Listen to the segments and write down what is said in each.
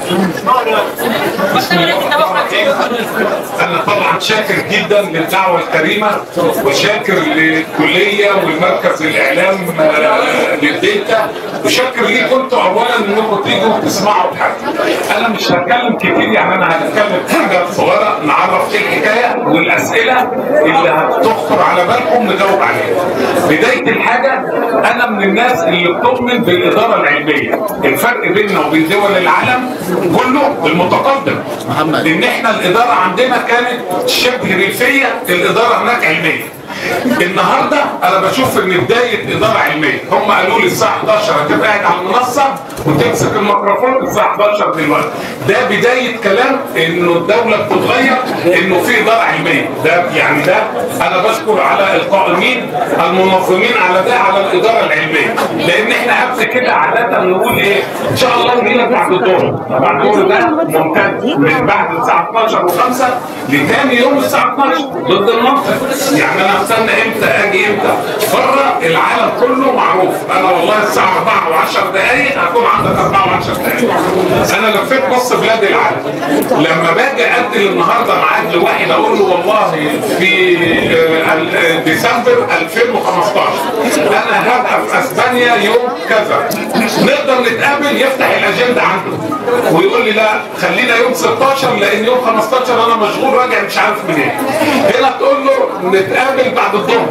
انا طبعا شاكر جدا للدعوه الكريمه وشاكر للكليه والمركز الاعلام آه، للدلتا وشاكر ليكم انتوا اولا انكم تيجوا تسمعوا بحاجه انا مش هتكلم كتير يعني انا هتكلم في حاجه صغيره نعرف ايه الحكايه والاسئله اللي هتخطر على بالكم نجاوب عليها بدايه الحاجه انا من الناس اللي بتؤمن بالاداره العلميه الفرق بيننا وبين دول العالم كله المتقدم محمد. ان احنا الاداره عندنا كانت شبه ريفيه الاداره هناك علميه النهارده انا بشوف ان بدايه اداره علميه هم قالوا لي الساعه 11 هتبقى قاعد على المنصه وتمسك الميكروفون الساعه 11 دلوقتي ده بدايه كلام انه الدوله بتتغير انه في اداره علميه ده يعني ده انا بشكر على القائمين المنظمين على ده على الاداره العلميه لان احنا قبل كده عاده نقول ايه ان شاء الله نجينا بعد الظهر بعد الظهر ده ممتد من بعد الساعه 12 و5 لتاني يوم الساعه 12 ضد المنطق يعني انا استنى امتى اجي امتى بره العالم كله معروف انا والله الساعه 4 و10 دقائق هكون عندك 4 و10 دقائق انا لفيت نص بلاد العالم لما باجي ادي النهارده ميعاد لواحد اقول له والله في آه، ال- آه، ديسمبر 2015 انا هبقى في اسبانيا يوم كذا نقدر نتقابل يفتح الاجنده عنده ويقول لي لا خلينا يوم 16 لان يوم 15 انا مشغول راجع مش عارف منين هنا تقول له نتقابل بعد الظهر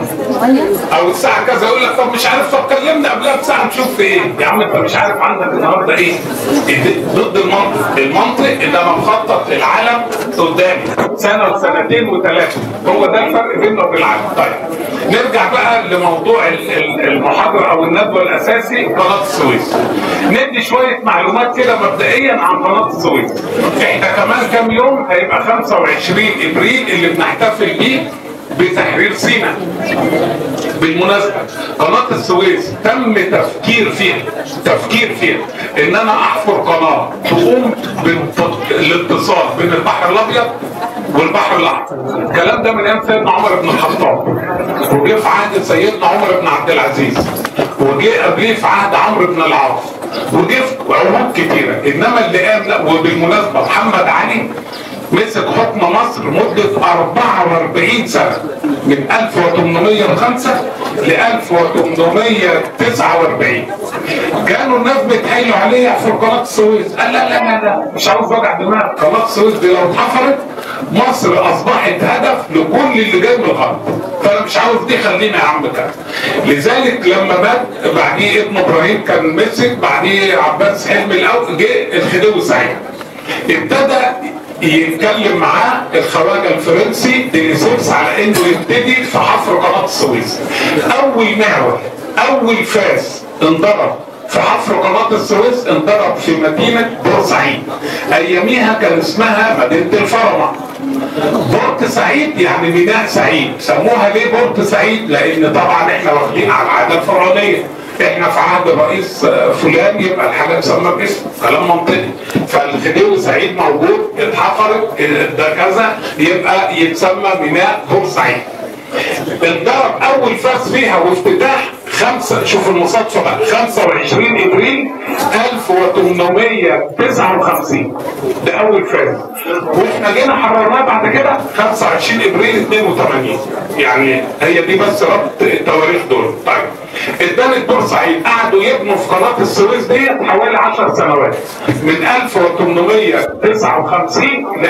او الساعه كذا يقول لك طب مش عارف طب كلمنا قبلها بساعه نشوف في ايه يا عم انت مش عارف عندك النهارده ايه ضد المنطق المنطق ان انا مخطط للعالم قدامي سنه وسنتين وثلاثه هو ده الفرق بيننا وبين العالم طيب نرجع بقى لموضوع ال- ال- المحاضره او الندوه الاساسي قناه السويس ندي شويه معلومات كده مبدئيا عن قناه السويس احنا كمان كام يوم هيبقى 25 ابريل اللي بنحتفل بيه بتحرير سيناء بالمناسبة قناة السويس تم تفكير فيها تفكير فيها ان انا احفر قناة تقوم بالاتصال بين البحر الابيض والبحر الاحمر الكلام ده من ايام سيدنا عمر بن الخطاب وجه في عهد سيدنا عمر بن عبد العزيز وجه قبليه في عهد عمرو بن العاص وجه في عهود كتيره انما اللي قام لا وبالمناسبه محمد علي مسك حكم مصر مدة 44 سنة من 1805 ل 1849 كانوا الناس بيتحايلوا عليه يحفر قناة السويس قال لا لا لا لا مش عاوز وجع دماغ قناة السويس دي لو اتحفرت مصر اصبحت هدف لكل اللي جاي من الغرب فانا مش عاوز دي خلينا يا عم كده لذلك لما مات بعديه ابن ابراهيم كان مسك بعديه عباس حلمي الاول جه الخديوي سعيد ابتدى يتكلم معاه الخواجه الفرنسي ديليسيبس على انه يبتدي في حفر قناه السويس. اول محور اول فاس انضرب في حفر قناه السويس انضرب في مدينه بورسعيد. اياميها كان اسمها مدينه الفرمه. بورت سعيد يعني ميناء سعيد، سموها ليه بورت سعيد؟ لان طبعا احنا واخدين على العاده الفرعونيه. احنا في عهد الرئيس فلان يبقى الحاجه تسمى باسمه كلام منطقي فالخديوي سعيد موجود اتحفرت ده كذا يبقى يتسمى ميناء بورسعيد انضرب اول فاس فيها وافتتاح خمسة شوف المصادفة بقى 25 ابريل 1859 ده اول فاز واحنا جينا حررناه بعد كده 25 ابريل 82 يعني هي دي بس ربط التواريخ دول طيب ادانت بورسعيد قعدوا يبنوا في قناه السويس ديت حوالي 10 سنوات من 1859 ل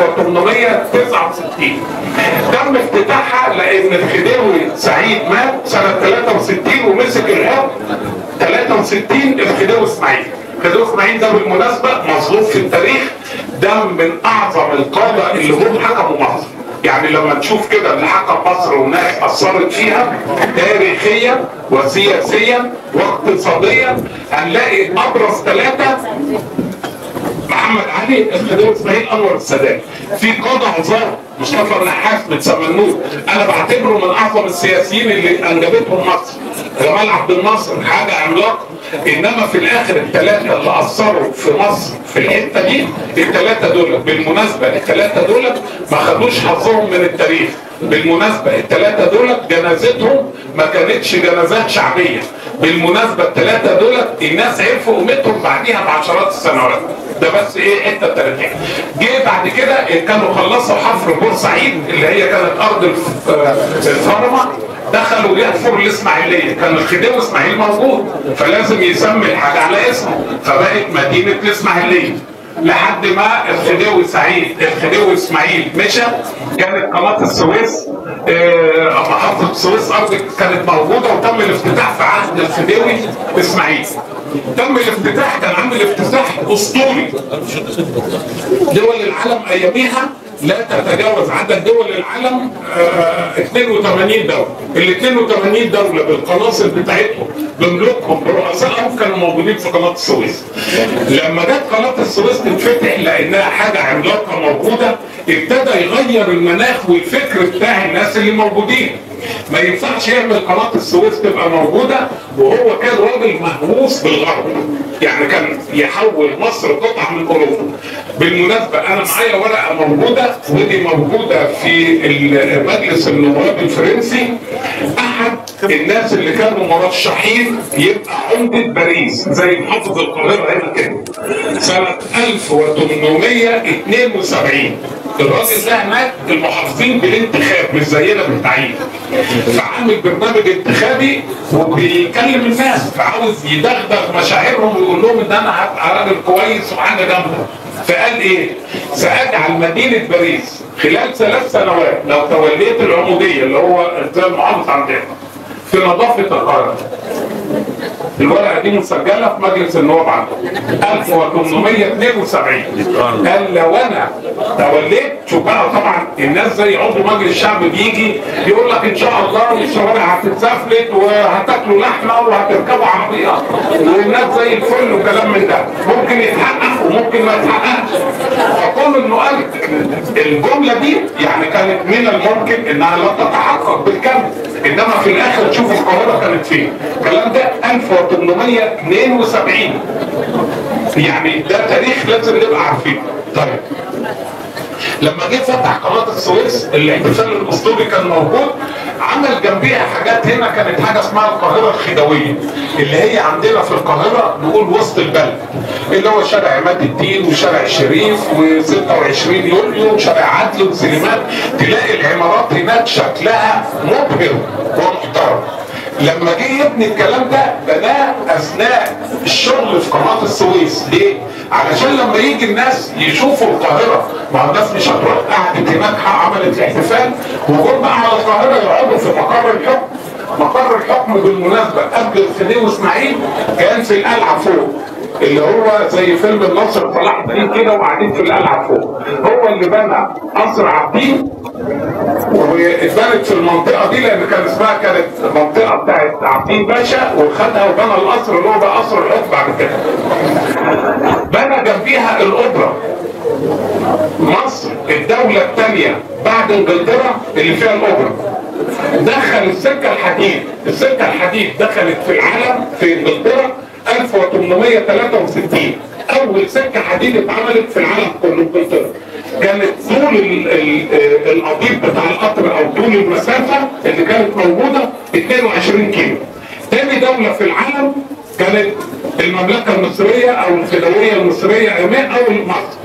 1869 تم افتتاحها لان الخديوي سعيد مات سنه 63 ومسك الحكم 63 الخديوي اسماعيل الخديوي اسماعيل ده بالمناسبه مظلوم في التاريخ ده من اعظم القاده اللي هم حكموا مصر يعني لما نشوف كده اللي حكم مصر وناس اثرت فيها تاريخيا وسياسيا واقتصاديا هنلاقي ابرز ثلاثه محمد علي الخديوي اسماعيل انور السادات في قاده عظام مصطفى النحاس بتسمنوه انا بعتبره من اعظم السياسيين اللي انجبتهم مصر جمال عبد الناصر حاجه عملاقه انما في الاخر الثلاثه اللي اثروا في مصر في الحته دي الثلاثه دول بالمناسبه الثلاثه دول ما خدوش حظهم من التاريخ بالمناسبه الثلاثه دول جنازتهم ما كانتش جنازات شعبيه بالمناسبه الثلاثه دول الناس عرفوا قيمتهم بعديها بعشرات السنوات ده بس ايه حته تاريخيه جه بعد كده كانوا خلصوا حفر بورسعيد اللي هي كانت ارض الف- آه، الفرمه دخلوا يحفروا الاسماعيليه كان الخديوي اسماعيل موجود فلازم يسمي الحاجه على اسمه فبقت مدينه الاسماعيليه لحد ما الخديوي سعيد الخديوي اسماعيل مشى كانت قناه السويس آه، محطه السويس ارض كانت موجوده وتم الافتتاح في عهد الخديوي اسماعيل تم الافتتاح كان عامل افتتاح اسطوري دول العالم اياميها لا تتجاوز عدد دول العالم آه 82 دولة ال 82 دولة بالقناصل بتاعتهم بملوكهم برؤسائهم كانوا موجودين في قناة السويس لما جت قناة السويس تتفتح لانها حاجة عملاقة موجودة ابتدى يغير المناخ والفكر بتاع الناس اللي موجودين ما ينفعش يعمل قناة السويس تبقى موجودة وهو كان راجل مهووس بالغرب يعني كان يحول مصر قطعة من أوروبا بالمناسبة أنا معايا ورقة موجودة ودي موجودة في مجلس النواب الفرنسي أحد الناس اللي كانوا مرشحين يبقى عمدة باريس زي محافظ القاهرة هنا كده سنة 1872 الراجل ده هناك المحافظين بالانتخاب مش زينا بالتعيين فعامل برنامج انتخابي وبيكلم الناس فعاوز يدغدغ مشاعرهم ويقول لهم ان انا هبقى راجل كويس وحاجه جامده فقال ايه؟ ساجعل مدينه باريس خلال ثلاث سنوات لو توليت العموديه اللي هو زي المحافظ عندنا في نظافه القاهره الورقه دي مسجله في مجلس النواب عندهم 1872 قال لو انا توليت شوف بقى طبعا الناس زي عضو مجلس الشعب بيجي يقول لك ان شاء الله الشوارع هتتسفلت وهتاكلوا لحمه وهتركبوا عربيات والناس زي الفل وكلام من ده ممكن يتحقق وممكن ما يتحققش فكون انه قال الجمله دي يعني كانت من الممكن انها لا تتحقق بالكامل انما في الاخر تشوف القاهره كانت فين الكلام ده 1872 يعني ده تاريخ لازم نبقى عارفينه طيب لما جه فتح قناه السويس الاحتفال الاسطوري كان موجود عمل جنبيها حاجات هنا كانت حاجه اسمها القاهره الخديويه اللي هي عندنا في القاهره نقول وسط البلد اللي هو شارع عماد الدين وشارع الشريف و26 يوليو وشارع عدل وسليمان تلاقي العمارات هناك شكلها مبهر ومحترم لما جه يبني الكلام ده بناه اثناء الشغل في قناه السويس ليه؟ علشان لما يجي الناس يشوفوا القاهره ما هو الناس مش هتروح قعدت هناك عملت احتفال وجم بقى على القاهره يقعدوا في مقر الحكم مقر الحكم بالمناسبه قبل الخديوي اسماعيل كان في القلعه فوق اللي هو زي فيلم النصر صلاح الدين كده وقاعدين في القلعه فوق هو اللي بنى قصر عابدين واتبنت في المنطقه دي لان كان اسمها كانت منطقه بتاعت عابدين باشا وخدها وبنى القصر اللي هو بقى قصر الحكم بعد كده. بنى جنبيها الاوبرا. مصر الدوله الثانيه بعد انجلترا اللي فيها الاوبرا. دخل السكه الحديد، السكه الحديد دخلت في العالم في انجلترا 1863 اول سكه حديد اتعملت في العالم كله انجلترا. كانت طول ال- ال- القضيب بتاع القطر او طول المسافه اللي كانت موجوده 22 كيلو. تاني دوله في العالم كانت المملكه المصريه او الخديويه المصريه ايامها او مصر.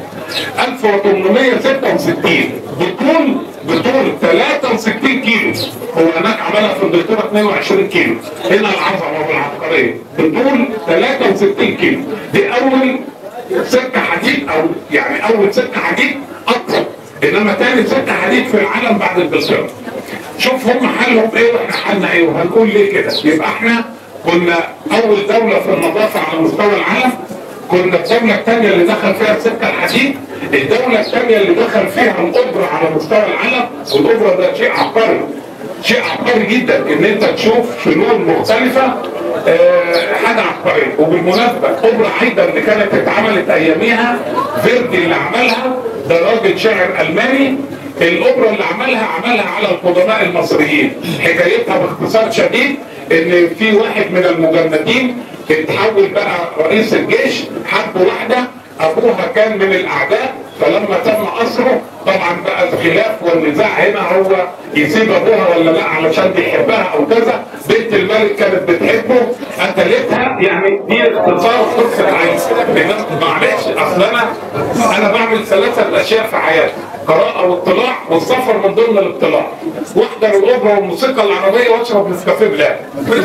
1866 بطول بطول 63 كيلو هو هناك عملها في انجلترا 22 كيلو هنا العظمه والعبقريه بطول 63 كيلو دي اول سكه حديد او يعني اول سكه حديد اطول انما تاني سكه حديد في العالم بعد انجلترا شوف هم حالهم ايه واحنا حالنا ايه وهنقول ليه كده يبقى احنا كنا اول دوله في النظافه على مستوى العالم كنا الدوله الثانيه اللي دخل فيها السكه الحديد الدوله الثانيه اللي دخل فيها الاوبرا على مستوى العالم والاوبرا ده شيء عبقري شيء عبقري جدا ان انت تشوف فنون مختلفه آه، حاجه عبقريه وبالمناسبه اوبرا عايده اللي كانت اتعملت اياميها فيردي اللي عملها ده راجل شاعر الماني الاوبرا اللي عملها عملها على القدماء المصريين حكايتها باختصار شديد ان في واحد من المجندين اتحول بقى رئيس الجيش حب واحده ابوها كان من الاعداء فلما تم اسره طبعا بقى الخلاف والنزاع هنا هو يسيب ابوها ولا لا علشان بيحبها او كذا بنت الملك كانت بتحبه قتلتها يعني دي اختصار قصه عين إنما معلش اصل انا انا بعمل ثلاثه اشياء في حياتي قراءة واطلاع والسفر من ضمن الاطلاع واحضر الاوبرا والموسيقى العربية واشرب نسكافيه بلاد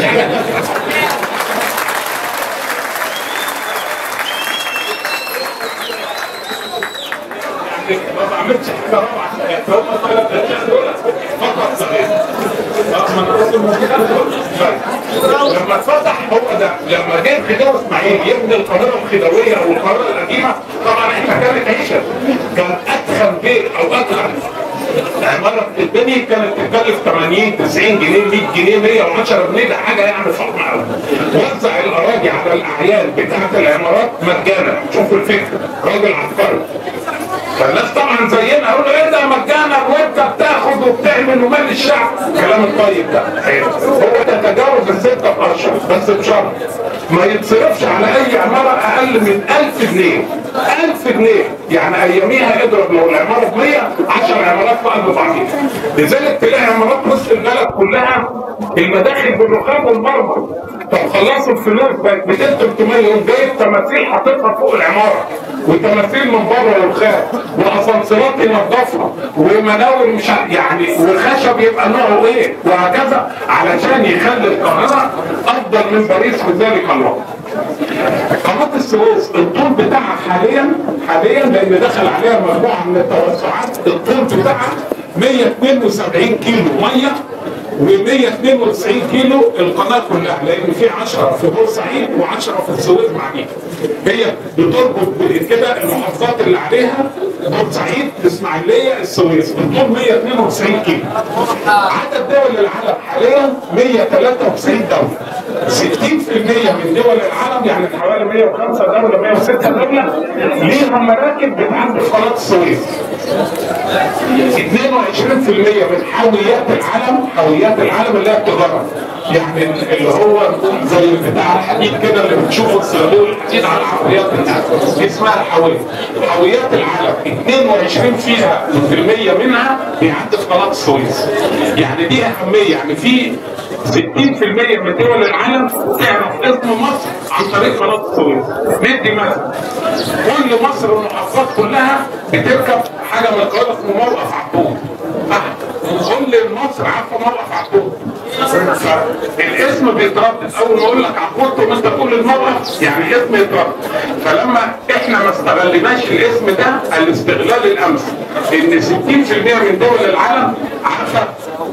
يعني ما بعملش حاجة روعة هم ثلاث اشياء دول فقط صغير لما اتفتح هو ده لما جه خديوي اسماعيل يبني القاهره الخديويه او القاهره القديمه طبعا احنا كانت عيشه كان ادخل بيت او ادخل عمارة البني كانت تكلف 80 90 جنيه 100 جنيه 110 جنيه ده حاجه يعني فخمه قوي وزع الاراضي على الاعيان بتاعت العمارات مجانا شوفوا الفكره راجل عبقري فالناس طبعا زينا يقولوا ايه ده مجانا وانت بتاخد وبتعمل ومال الشعب الكلام الطيب ده هو تتجاوز الستة اشهر بس بشرط ما يتصرفش على اي عمارة اقل من 1000 جنيه 1000 جنيه يعني اياميها اضرب لو العمارة ب 100 10 عمارات في قلب بعضيها لذلك تلاقي عمارات مصر البلد كلها المداخل بالرخام والمرمى طب خلصوا الفلوس بقت 200 300 يوم جايب تماثيل حاططها فوق العماره وتماثيل من بره والخارج واسانسيرات ينظفها ومناور مش ع- يعني وخشب يبقى نوعه ايه وهكذا علشان يخلي القاهره افضل من باريس في ذلك الوقت. قناه السويس الطول بتاعها حاليا حاليا لان دخل عليها مجموعه من التوسعات الطول بتاعها 172 كيلو ميه و192 كيلو القناه كلها لان في 10 في بورسعيد و10 في السويس معانا هي بتربط كده المحافظات اللي عليها بورسعيد الاسماعيليه السويس الطول 192 كيلو عدد دول العالم حاليا 193 دوله 60% من دول العالم يعني حوالي 105 دوله 106 دوله ليهم مراكب بتعدي في قناه السويس 22% من حاويات العالم حاويات العالم اللي هي التجاره يعني اللي هو زي بتاع الحديد كده اللي بتشوفه الصندوق الحديد على عربيات الناس دي اسمها الحاويات حاويات العالم 22 فيها في المية منها بيعدي في قناه السويس يعني دي اهميه يعني في 60% من دول العالم تعرف اسم مصر عن طريق قناه السويس ندي مثلا كل مصر المحافظات كلها بتركب حاجه من القاهره اسمه موقف عبود كل مصر عارفه موقف عبود فالاسم بيتردد اول ما اقول لك عبود تقوم انت تقول الموقف يعني اسم يتردد فلما احنا ما استغلناش الاسم ده الاستغلال الامثل ان 60% من دول العالم عارفه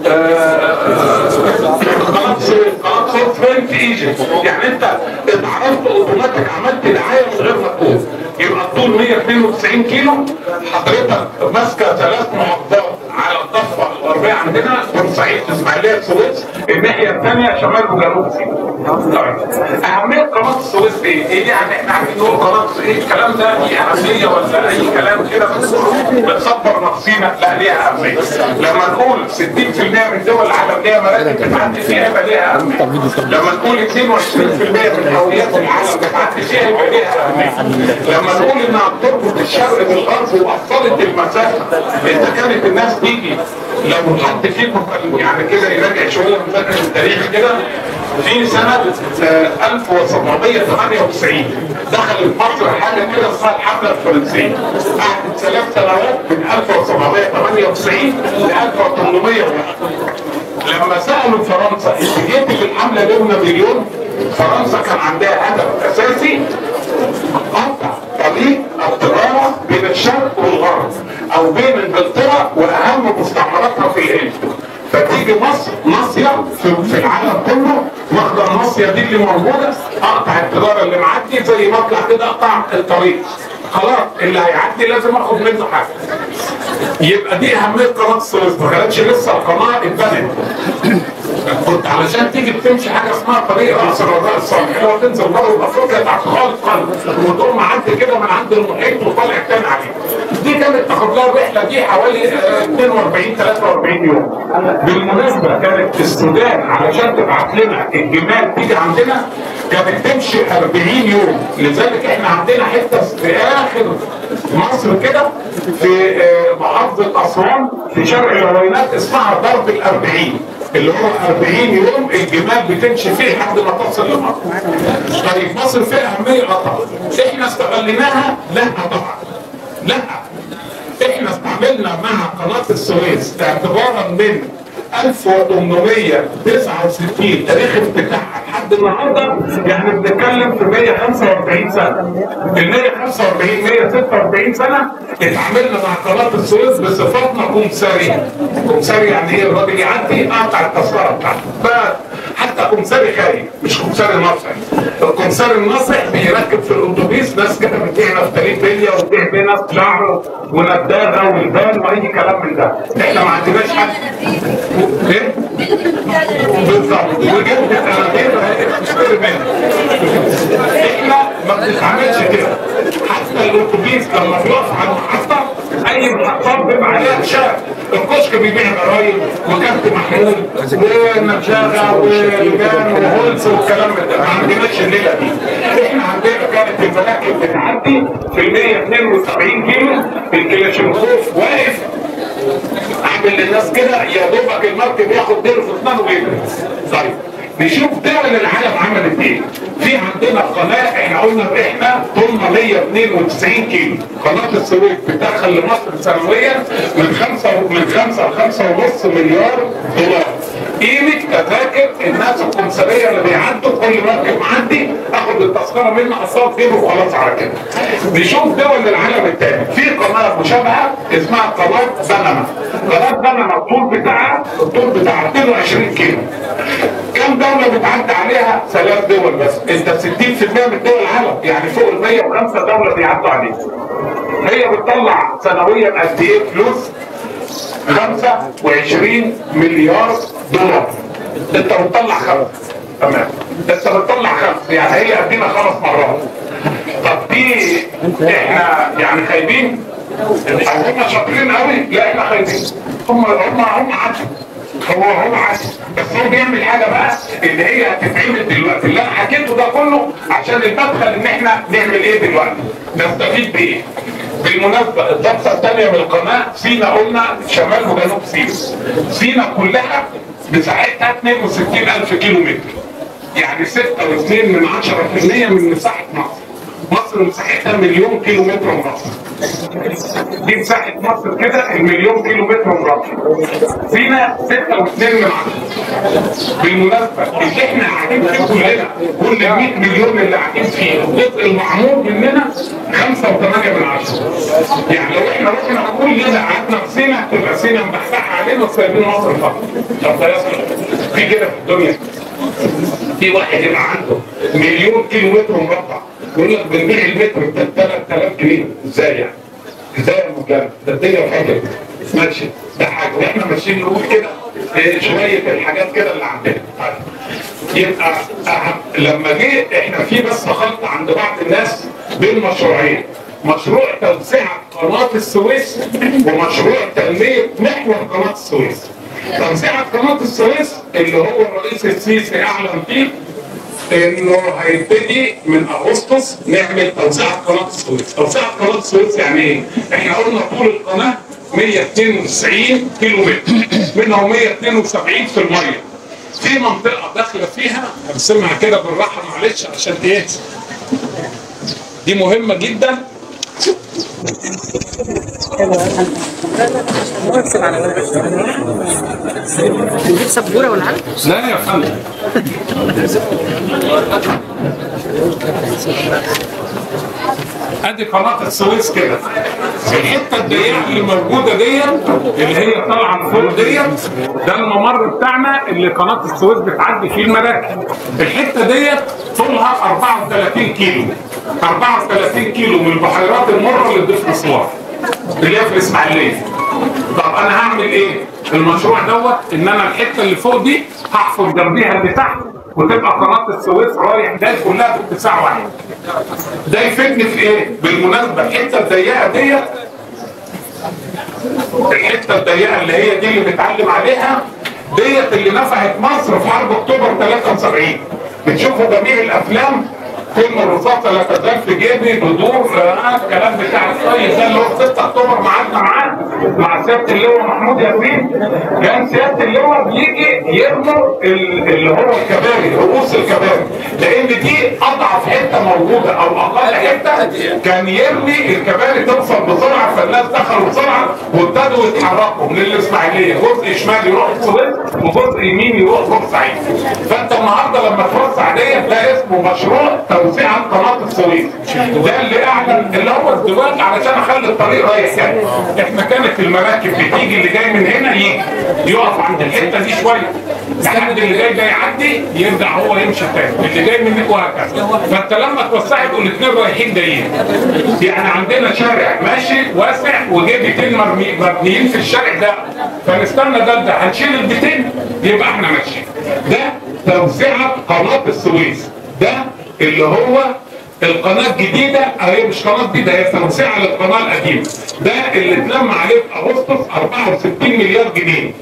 قناه سويس قناه سويس فين في ايجيبت يعني انت اتعرفت اوتوماتيك عملت دعايه من غير ما تقول يبقى الطول 192 كيلو حضرتك ماسكه ثلاث محافظات على الضفه الغربيه عندنا بورسعيد اسماعيليه السويس الناحيه الثانيه شمال وجنوب سيناء طيب اهميه قناه السويس ايه؟ ايه يعني احنا عارفين نقول قناه ايه الكلام ده دي اهميه ولا اي كلام كده بس بتصبر نفسينا لا ليها اهميه لما نقول 60% من دول العالم ليها مراكب بتعدي فيها يبقى ليها اهميه لما نقول 22% من هويات العالم بتعدي فيها يبقى ليها اهميه لما نقول انها بتربط الشرق بالغرب واصلت المسافه اذا كانت الناس تيجي لو حد فيكم كان يعني كده يراجع شويه مذاكره التاريخ كده في سنة آه، 1798 دخلت مصر حاجة كده اسمها الحملة الفرنسية قعدت ثلاث سنوات من 1798 ل 1801 لما سألوا فرنسا انت جيتي في الحملة ليه نابليون فرنسا كان عندها هدف أساسي قطع طريق التجارة بين الشرق والغرب أو بين إنجلترا وأهم مستعمراتها في الهند فتيجي مصر ناصية في, في العالم كله واخدة الناصية دي اللي موجودة اقطع التجارة اللي معدي زي ما اطلع كده اقطع الطريق خلاص اللي هيعدي لازم اخد منه حاجة يبقى دي اهمية قناة السويس ما كانتش لسه القناة اتبنت كنت علشان تيجي بتمشي حاجه اسمها طريق راس الرجاء الصالح اللي هو تنزل بره افريقيا تحت خالص خالص وتقوم معدي كده من عند المحيط وطالع تاني عليه دي كانت تاخد لها الرحله دي حوالي آه، 42 43 يوم بالمناسبه كانت السودان علشان تبعت لنا الجمال تيجي عندنا كانت تمشي 40 يوم لذلك احنا عندنا حته في اخر مصر كده في آه، محافظه اسوان في شرق العوينات اسمها ضرب الأربعين اللي هو 40 يوم الجمال بتمشي فيه لحد ما تصل لمصر طيب مصر فيها اهميه اه طبعا احنا استغليناها لا طبعا لا احنا استعملنا مع قناه السويس اعتبارا من 1869 تاريخ افتتاحها لحد النهارده يعني بنتكلم في 145 سنه ال 145 146 سنه اتعاملنا مع قناه السويس بصفتنا كمساري كمساري يعني ايه الراجل يعدي قطع التذكره بتاعته حتى كمساري خايف مش كمساري ناصح الكمساري الناصح بيركب في الاتوبيس ناس كده بتبيع نفتالين بليه وبتبيع بيه ناس شعر ونداغه والبان واي كلام من ده احنا ما عندناش حد ايه؟ بالظبط وجبت الانابيب بتشتري منها احنا ما بنتعاملش كده حتى الاتوبيس لما بيقف على المحطه اي محطات بيبقى عليها شارع الكشك بيبيع جرايد وكابت محمول ونشاغه ولجان وهولز والكلام ده ما عندناش الليله دي احنا عندنا كانت المراكب بتعدي في ال 172 كيلو الكلاشينكوف واقف اعمل للناس كده يا دوبك المركب ياخد ديره في اسنانه ويجري طيب نشوف دول العالم عملت ايه في عندنا قناه احنا قلنا ان احنا طولنا 192 كيلو قناه السويس بتدخل لمصر سنويا من 5 من 5 ل 5 ونص مليار دولار قيمه تذاكر الناس القنصليه اللي بيعدوا كل مركب معدي اخد التذكره منه اصاب جيبه وخلاص على كده نشوف دول العالم الثاني في قناه مشابهه اسمها قناه بنما قناه بنما الطول بتاعها الطول بتاعها 22 كيلو كم دولة بتعدي عليها ثلاث دول بس انت 60% من دول العالم يعني فوق ال 105 دولة بيعدوا عليها هي بتطلع سنويا قد ايه فلوس 25 مليار دولار انت بتطلع خمسة تمام انت بتطلع خمسة يعني هي قدنا خمس مرات طب دي احنا يعني خايبين هم شاطرين قوي لا احنا خايبين هم هم هم عدوا هو هو عادي بس هو بيعمل حاجه بقى اللي هي هتتعمل دلوقتي اللي انا حكيته ده كله عشان المدخل ان احنا نعمل ايه دلوقتي نستفيد بايه بالمناسبة الضبطة الثانية من القناة سينا قلنا شمال وجنوب سينا سينا كلها مساحتها 62000 كيلو متر يعني 6.2 من 10% من مساحة مصر مصر مساحتها مليون كيلو متر مربع دي مساحة مصر كده المليون كيلو متر مربع فينا 6.2 من عشرة بالمناسبة اللي احنا قاعدين فيه كلنا كل 100 مليون اللي قاعدين فيه الجزء المعمور مننا 5.8 من عشرة يعني لو احنا رحنا كلنا قعدنا في سينا تبقى سينا مبحبحة علينا وسايبين مصر فقط طب ده يصل في كده في الدنيا في واحد يبقى عنده مليون كيلو متر مربع يقول لك بنبيع المتر ب 3000 جنيه ازاي يعني؟ ازاي يا مجرد؟ ده الدنيا فاضيه ماشي ده حاجه واحنا ماشيين نقول كده إيه شويه الحاجات كده اللي عندنا طيب. يبقى أهم. لما جه احنا في بس خلط عند بعض الناس بين مشروعين مشروع توسعه قناه السويس ومشروع تنميه محور قناه السويس توسعه قناه السويس اللي هو الرئيس السيسي اعلن فيه انه هيبتدي من اغسطس نعمل توسعه قناه السويس، توسعه قناه السويس يعني ايه؟ احنا قلنا طول القناه 192 كيلو متر منهم 172 في الميه. في منطقه داخله فيها هرسمها كده بالراحه معلش عشان ايه؟ دي مهمه جدا نجيب سبوره ولا حاجه؟ لا يا فندم ادي قناه السويس كده الحته الضيقه اللي موجوده ديت اللي هي طالعه من فوق ديت ده الممر بتاعنا اللي قناه السويس بتعدي فيه المراكب الحته ديت طولها 34 كيلو 34 كيلو من البحيرات المره اللي تضيف اسوان اللي هي في الاسماعيليه طب انا هعمل ايه؟ المشروع دوت ان انا الحته اللي فوق دي هحفر جنبيها اللي تحت وتبقى قناه السويس رايح جاي كلها باتساع واحد. ده يفيدني في ايه؟ بالمناسبه الحته الضيقه ديت الحته الضيقه اللي هي دي اللي بنتعلم عليها ديت اللي نفعت مصر في حرب اكتوبر 73 بتشوفوا جميع الافلام فيلم الرصاصه لا تزال في جيبي بدور آه، الكلام بتاع الطيب ده اللي هو 6 اكتوبر معادنا معاه مع سياده اللواء محمود ياسين كان سياده اللواء بيجي يرموا ال- اللي هو الكباري رؤوس الكباري لان دي اضعف حته موجوده او اقل حته كان يرمي الكباري توصل بسرعه فالناس دخلوا بسرعه وابتدوا يتحركوا من الاسماعيليه جزء شمال يروح السويس وجزء يمين يروح بورسعيد فانت النهارده لما توسع ديت ده اسمه مشروع توسعه قناه السويس ده اللي اعلن اللي هو الزواج علشان اخلي الطريق رايح يعني احنا كانت المراكب بتيجي اللي جاي من هنا يجي يقف عند الحته دي شويه لحد اللي جاي ده يعدي يرجع هو يمشي تاني اللي جاي من هنا وهكذا فانت لما توسعي تقول الاثنين رايحين جايين يعني عندنا شارع ماشي واسع وجه بيتين مرمي- مبنيين في الشارع ده فنستنى ده ده هنشيل البيتين يبقى احنا ماشيين ده توسعه قناه السويس ده اللي هو القناة الجديدة هي مش قناة جديدة هي توسعة للقناة القديمة ده اللي اتلم عليه في أغسطس 64 مليار جنيه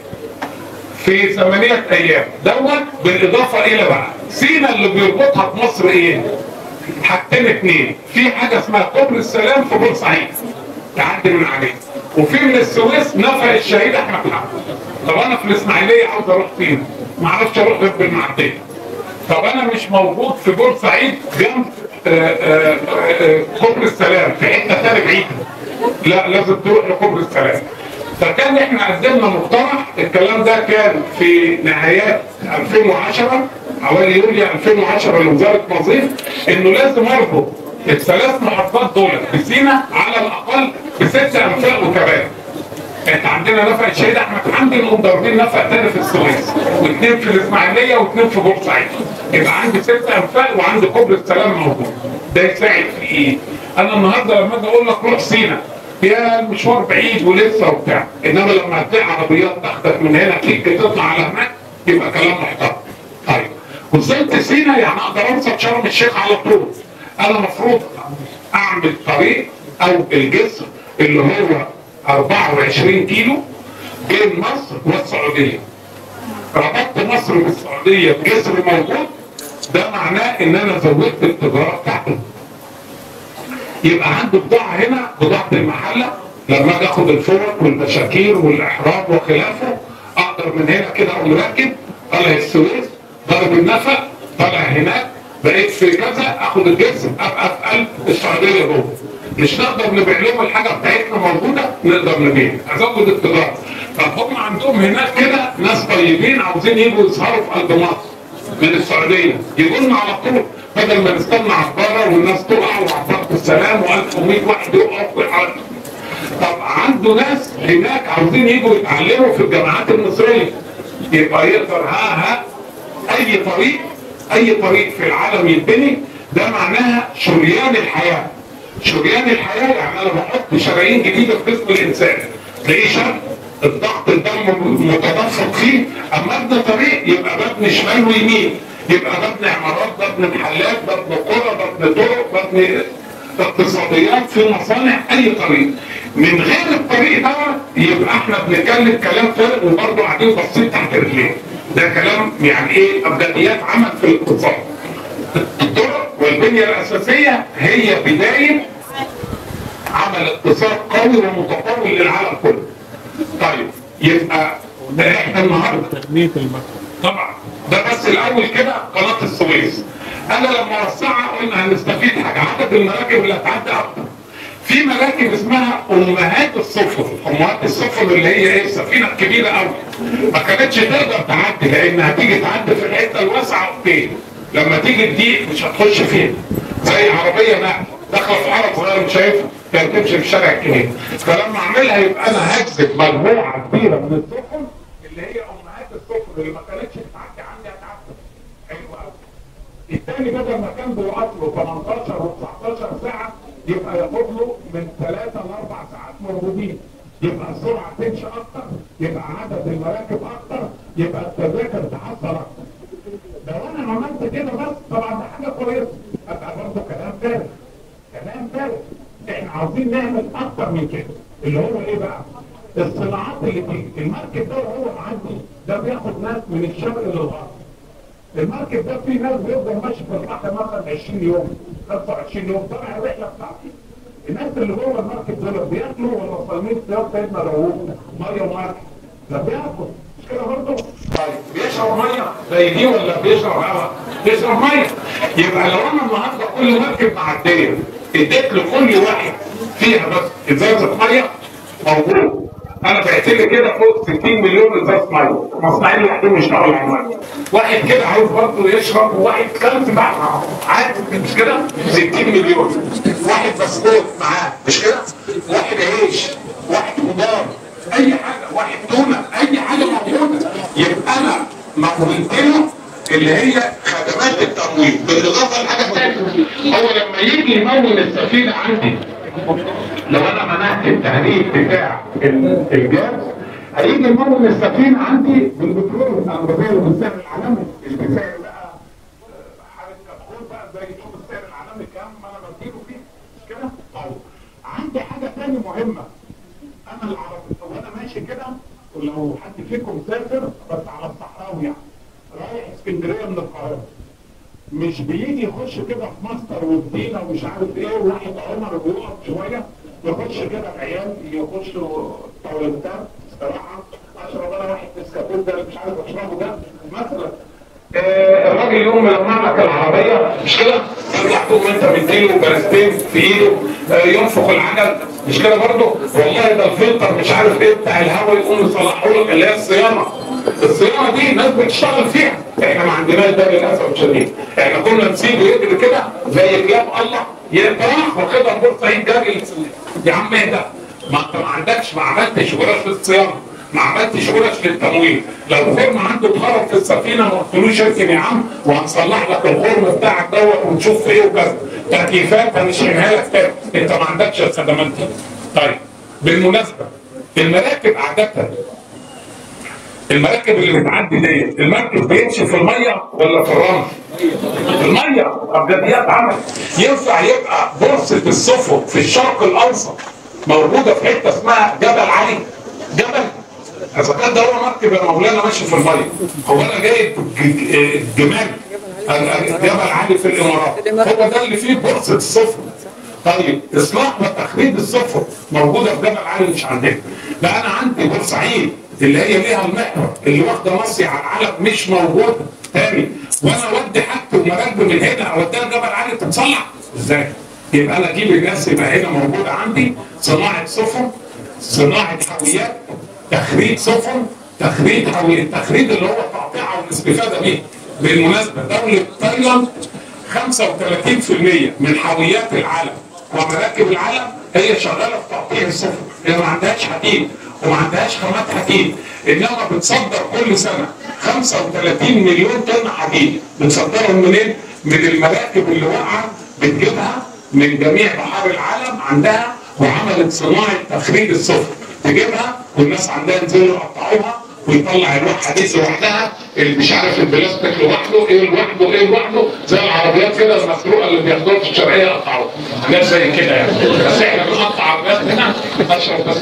في ثمانية أيام دوت بالإضافة إلى بقى سينا اللي بيربطها بمصر إيه؟ حاجتين اتنين في حاجة اسمها كوبري السلام في بورسعيد تعدي من عليه وفي من السويس نفق الشهيد أحمد حمد طب أنا في الإسماعيلية عاوز أروح فين؟ ما أعرفش أروح غير بالمعدية طب انا مش موجود في بورسعيد جنب آه، آه، آه، كوبري السلام في حته ثانيه بعيده لا لازم تروح لكوبري السلام فكان احنا قدمنا مقترح الكلام ده كان في نهايات 2010 حوالي يوليو 2010 لوزاره الوظيفه انه لازم اربط الثلاث محطات دول بسينا على الاقل بست انفاق وكباري انت عندنا نفق الشهيد احمد حمدي نقوم ضاربين نفق تاني في السويس واثنين في الاسماعيليه واثنين في بورسعيد يبقى عندي ست انفاق وعندي كوبري السلام موجود ده يساعد في ايه؟ انا النهارده لما اجي اقول لك روح سينا يا المشوار بعيد ولسه وبتاع انما لما هتلاقي عربيات تاخدك من هنا تيجي تطلع على هناك يبقى كلام محترم طيب وصلت سينا يعني اقدر اوصل شرم الشيخ على طول انا المفروض اعمل طريق او الجسر اللي هو 24 كيلو بين مصر والسعوديه ربطت مصر بالسعوديه بجسر موجود ده معناه ان انا زودت التجاره بتاعته يبقى عندي بضاعه هنا بضاعه المحله لما اجي اخد الفرق والبشاكير والاحرام وخلافه اقدر من هنا كده اقوم راكب طالع السويس ضرب النفق طالع هناك بقيت في كذا اخد الجسم ابقى في قلب السعوديه جوه مش نقدر نبيع لهم الحاجه بتاعتنا موجوده نقدر نبيع ازود التجاره طب هم عندهم هناك كده ناس طيبين عاوزين يجوا يظهروا في قلب مصر من السعوديه يجوا لنا على طول بدل ما نستنى عباره والناس تقع وعباره السلام و1100 واحد يقف ويحرك طب عنده ناس هناك عاوزين يجوا يتعلموا في الجامعات المصريه يبقى يقدر ها ها اي طريق اي طريق في العالم يتبني ده معناها شريان الحياه شريان الحياه يعني انا بحط شرايين جديده في جسم الانسان تلاقيه شاب الضغط الدم متدفق فيه اما ابني طريق يبقى ببني شمال ويمين يبقى ببني عمارات ببني محلات ببني قرى ببني طرق ببني اقتصاديات في مصانع اي طريق من غير الطريق ده يبقى احنا بنتكلم كلام فارغ وبرضه قاعدين باصين تحت رجلين ده كلام يعني ايه ابجديات عمل في الاقتصاد الطرق والبنيه الاساسيه هي بدايه عمل اقتصاد قوي ومتطور للعالم كله طيب يبقى ده احنا النهارده تنمية المكتب طبعا ده بس الاول كده قناه السويس انا لما اوسعها قلنا هنستفيد حاجه عدد المراكب اللي هتعدي اكتر في مراكب اسمها امهات السفن امهات السفن اللي هي ايه السفينه الكبيره قوي ما كانتش تقدر تعدي لان هتيجي تعدي في الحته الواسعه اوكي لما تيجي تضيق مش هتخش فيها زي عربيه نقل داخله في عرب صغير مش شايفها كانت تمشي في الشارع الكبير فلما اعملها يبقى انا هكسب مجموعه كبيره من السفن اللي هي امهات السفن اللي ما كانتش بتعدي عندي هتعدي حلو قوي الثاني بدل ما كان بيوصله 18 و 19 ساعه يبقى ياخد له من 3 ل 4 ساعات موجودين يبقى السرعه تمشي اكتر يبقى عدد المراكب اكتر يبقى التذاكر تحصل اكتر لو انا عملت كده بس طبعا ده حاجه كويسه ابقى برضه كلام فارغ كلام فارغ احنا عاوزين نعمل اكتر من كده اللي هو ايه بقى؟ الصناعات اللي بتيجي المركب ده وهو معدي ده بياخد ناس من الشرق للغرب المركب ده فيه ناس بيفضل ماشي في البحر مثلا 20 يوم 25 يوم طبعا الرحله بتاعتي الناس اللي جوه المركب دول بياكلوا ولا صايمين صيام سيدنا داوود ميه وملح لا بياكل مش كده برضه طيب بيشرب ميه زي دي ولا بيشرب هواء بيشرب ميه يبقى لو انا النهارده كل مركب معديه اديت لكل واحد فيها بس ازازه ميه موجود انا بعت لي كده فوق 60 مليون ازازه ميه مصنعين لوحدهم يشتغلوا على الميه واحد كده عاوز برضه يشرب وواحد كلب بقى عادي مش كده 60 مليون واحد بسكوت معاه مش كده واحد عيش واحد خضار اي حاجه واحد تونه اي حاجه موجوده يبقى انا مولت له اللي هي خدمات التمويل بالاضافه لحاجه ثانيه هو لما يجي يمول السفينه عندي لو انا منعت التهريب بتاع ال- الجاز هيجي يمول السفينه عندي بالبترول بتاع البترول بالسعر العالمي السعر بقى حاجه كتكون بقى زي شوف السعر العالمي كام ما انا بديله فيه مش كده؟ طيب عندي حاجه ثانيه مهمه انا العربي وانا ماشي كده ولو حد فيكم سافر بس على الصحراوي يعني رايح اسكندريه من القاهره مش بيجي يخش كده في ماستر وجديده ومش عارف ايه وواحد عمر بيقف شويه يخش كده العيال يخشوا تواليتات استراحه اشرب انا واحد نسكافيه ده اللي مش عارف اشربه ده مثلا آه، الراجل يوم ما يجمع لك العربيه مش كده؟ ترجع تقوم انت مديله برستين في ايده آه، ينفخ العجل مش كده برضه؟ والله ده الفلتر مش عارف ايه بتاع الهواء يقوم يصلحوا لك اللي هي الصيانه. الصيانه دي ناس بتشتغل فيها احنا ما عندناش ده للاسف الشديد احنا كنا نسيبه يجري كده زي كلاب الله يطلع واخدها بورصه جري يا عم ايه ده؟ ما انت ما عندكش ما عملتش ورش الصيانه ما عملتش ورش للتمويل لو فيلم عنده خرب في السفينه ما قلتلوش اركن يا عم وهنصلح لك الخرم بتاعك دوت ونشوف ايه وكذا تكييفات هنشحنها لك تاني انت ما عندكش الخدمات دي طيب بالمناسبه المراكب عاده المراكب اللي بتعدي ديت المركب بيمشي في الميه ولا في الرمل؟ في الميه ابجديات عمل ينفع يبقى بورصه السفن في الشرق الاوسط موجوده في حته اسمها جبل علي جبل اذا كان ده هو مركب يا مولانا ماشي في الميه هو انا جايب ج- ج- جمال جبل علي في الامارات هو ده اللي فيه بورصه السفن طيب اصلاح وتخريج السفن موجوده في جبل علي مش عندنا لا انا عندي بورسعيد اللي هي ليها المحور اللي واخده مصري على العلم مش موجوده تاني وانا اودي حاجتي ومراكبي من هنا اوديها جبل علي تتصلح ازاي؟ يبقى انا اجيب الناس يبقى هنا موجوده عندي صناعه سفن صناعه حاويات تخريج سفن تخريج حاويات التخريج اللي هو تقطيعها والاستفاده بيه بالمناسبه دوله تايلاند 35% من حاويات العالم ومراكب العالم هي شغاله في تقطيع السفن هي ما عندهاش حديد وما عندهاش خامات حديد انما بتصدر كل سنه 35 مليون طن حديد بتصدرهم منين؟ من المراكب اللي واقعه بتجيبها من جميع بحار العالم عندها وعملت صناعه تخريج السفن تجيبها والناس عندها ينزلوا يقطعوها ويطلع الواح حديث لوحدها اللي مش عارف البلاستيك لوحده ايه لوحده ايه لوحده زي العربيات كده المسروقه اللي بياخدوها في الشرقيه يقطعوها حاجات زي كده يعني بس احنا بنقطع عربيات هنا اشرب بس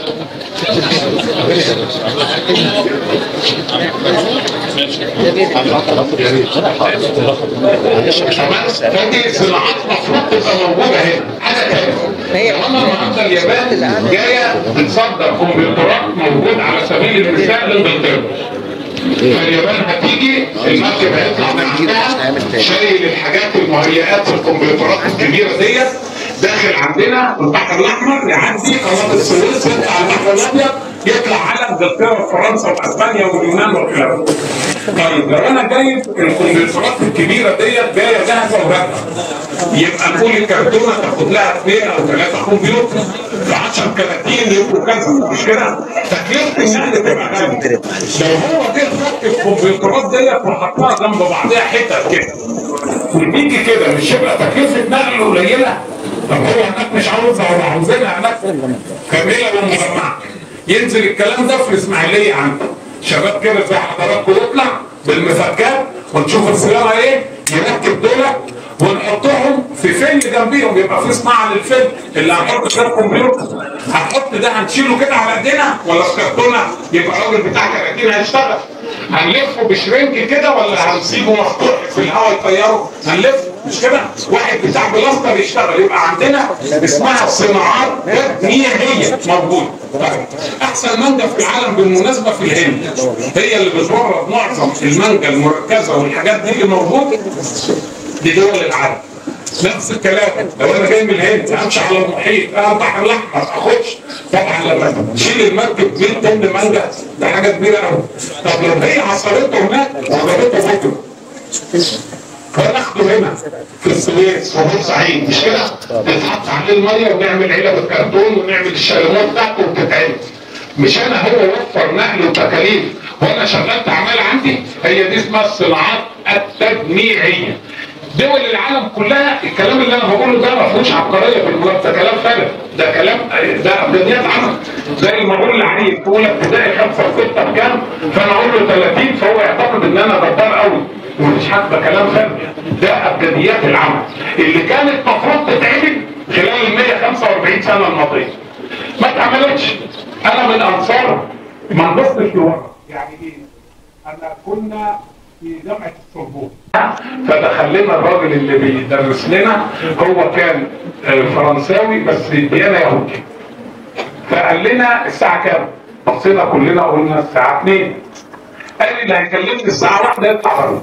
كمان فدي صناعات المفروض تبقى موجوده هنا حاجه تانيه لو انا النهارده اليابان جايه بتصدر كمبيوترات موجود على سبيل المثال لانجلترا فاليابان هتيجي المركب هيطلع من عندها شايل الحاجات المهيئات في الكمبيوترات الكبيره ديت داخل عندنا البحر الاحمر يعدي قناه السويس يطلع البحر الابيض يطلع على انجلترا وفرنسا واسبانيا واليونان والكلام ده. طيب لو انا جايب الكمبيوترات الكبيره ديت جايه جاهزه وراكبه يبقى نقول الكرتونه تاخد لها اثنين او ثلاثه كمبيوتر ب 10 كراتين يبقوا كذا مش كده؟ تكلفه النقل تبقى غاليه لو هو جه خط الكمبيوترات ديت وحطها جنب بعضها حتت كده وتيجي كده مش يبقى تكلفه نقل قليله طب هو هناك مش عاوزها هو عاوزينها هناك كامله ومجمعه ينزل الكلام ده في الاسماعيليه عنده شباب كده زي حضراتكم يطلع بالمفكات ونشوف الصيانه ايه يركب دولت ونحطهم في فيل جنبيهم يبقى في صناعه للفيل اللي هنحط فيها الكمبيوتر هنحط ده هنشيله كده على ايدينا ولا في كرتونه يبقى الراجل بتاع كراتين هيشتغل هنلفه بشرنك كده ولا هنسيبه مفتوح في الهواء يطيره هنلفه مش كده واحد بتاع بلاستر يشتغل يبقى عندنا اسمها صناعات تجميعيه موجوده طيب احسن مانجا في العالم بالمناسبه في الهند هي اللي بتورد معظم المانجا المركزه والحاجات دي اللي موجوده لدول العالم نفس الكلام لو انا جاي من الهند امشي على المحيط انا البحر الاحمر اخش طبعا لما تشيل المركب 100 طن مانجا ده حاجه كبيره قوي طب لو هي عصرته هناك وضربته بكره فناخده هنا في السويس وبورسعيد مش كده؟ نتحط عليه الميه ونعمل علب الكرتون ونعمل الشاليمات بتاعته وتتعمل مش انا هو وفر نقل وتكاليف وانا شغلت اعمال عندي هي دي اسمها الصناعات التجميعيه دول العالم كلها الكلام اللي انا بقوله ده ما فيهوش عبقريه بالمناسبه ده كلام فارغ ده كلام ده ابجديات عمل زي ما اقول لعيل في اولى ابتدائي خمسه وسته بكام فانا اقول له 30 فهو يعتقد ان انا جبار قوي ومفيش حد ده كلام فارغ ده ابجديات العمل اللي كانت المفروض تتعمل خلال ال 145 سنه الماضيه ما اتعملتش انا من انصار ما نبصش لورا يعني ايه؟ انا كنا في جامعه السوربون فدخل لنا الراجل اللي بيدرس لنا هو كان آه، فرنساوي بس ديانه يهودي فقال لنا الساعه كام؟ بصينا كلنا قلنا الساعه 2 قال لي اللي هيكلمني الساعه 1 يطلع بره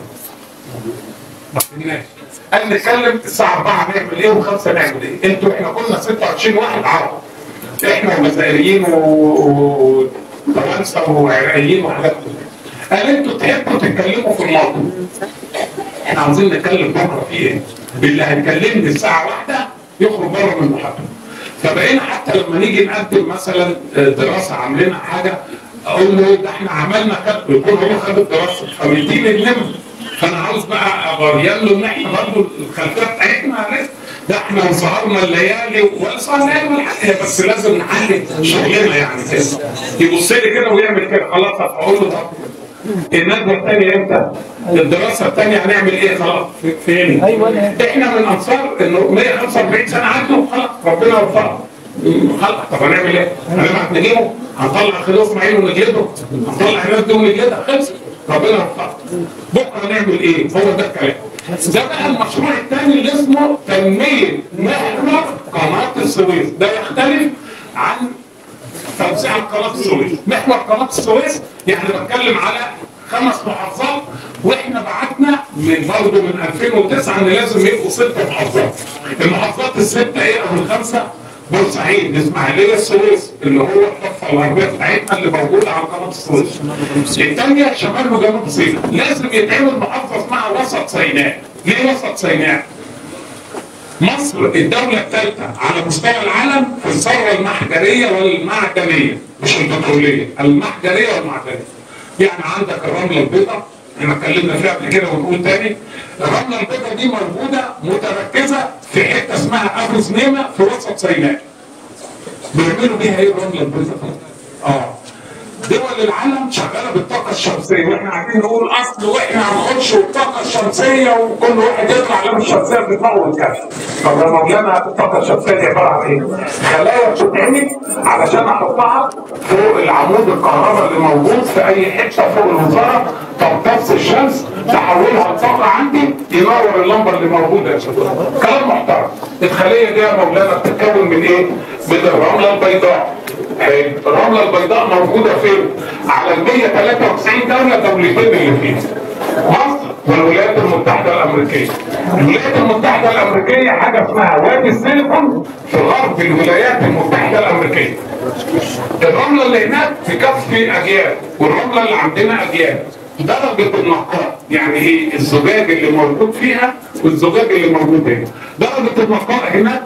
ما فهمناش قال نتكلم الساعه 4 نعمل ايه و5 نعمل ايه؟ انتوا احنا كنا 26 واحد عرب احنا وجزائريين و- وفرنسا وعراقيين وحاجات كده قال انتوا تحبوا تتكلموا في الماضي احنا عاوزين نتكلم بكره في ايه؟ اللي هيكلمني الساعه واحدة يخرج بره من المحاضره فبقينا حتى لما نيجي نقدم مثلا دراسه عاملينها حاجه اقول له ده احنا عملنا كده يكون هو خد الدراسه فبيديني اللم فانا عاوز بقى ابين له ان احنا برضه الخلفيه بتاعتنا لسه ده احنا سهرنا الليالي وسهرنا الليالي والحق بس لازم نحل شغلنا يعني كده يبص لي كده ويعمل كده خلاص اقول له طب الندوه الثانيه امتى؟ الدراسه الثانيه هنعمل ايه خلاص في- فين؟ أيوة. احنا من انصار انه 145 سنه عدوا خلاص ربنا وفقنا خلاص طب هنعمل ايه؟ هنبعت نجيبه هنطلع خلوه اسماعيل ونجلده هنطلع الناس دي ونجلدها خلص ربنا وفقنا بكره نعمل ايه؟ هو ده الكلام ده بقى المشروع الثاني اللي اسمه تنميه محور قناه السويس ده يختلف عن توسيع قناه السويس محور قناه السويس يعني بتكلم على خمس محافظات واحنا بعتنا من برضه من 2009 ان لازم يبقوا ست محافظات المحافظات السته ايه او الخمسه بورسعيد الاسماعيليه السويس اللي هو الضفه الغربيه بتاعتنا اللي موجوده على قناه السويس الثانيه شمال وجنوب سيناء لازم يتعمل محافظه اسمها وسط سيناء ليه وسط سيناء؟ مصر الدولة الثالثة على مستوى العالم في الثروة المحجرية والمعدنية مش البترولية المحجرية والمعدنية يعني عندك الرملة البيضاء احنا اتكلمنا فيها قبل كده ونقول تاني الرملة البيضاء دي موجودة متركزة في حتة اسمها أبو سنيمة في وسط سيناء بيعملوا بيها ايه الرملة البيضاء دي؟ اه دول العالم شغاله بالطاقه الشمسيه واحنا قاعدين نقول اصل واحنا هنخش بالطاقه الشمسيه وكل واحد يطلع لنا الشمسيه بتموت كده طب يا مولانا الطاقه الشمسيه دي عباره عن ايه؟ خلايا بتتعمل علشان احطها فوق العمود الكهرباء اللي موجود في اي حته فوق الوزاره تمتص الشمس تحولها لطاقه عندي ينور اللمبه اللي موجوده يا شباب كلام محترم الخليه دي يا مولانا بتتكون من ايه؟ من الرمله البيضاء حلو. الرملة البيضاء موجودة فين؟ على ال 193 دولة دولتين اللي فيها. مصر والولايات المتحدة الأمريكية. الولايات المتحدة الأمريكية حاجة اسمها وادي السيليكون في غرب الولايات المتحدة الأمريكية. الرملة اللي هناك تكفي أجيال والرملة اللي عندنا أجيال. درجة النقاء يعني ايه الزجاج اللي موجود فيها والزجاج اللي موجود هنا. درجة النقاء هناك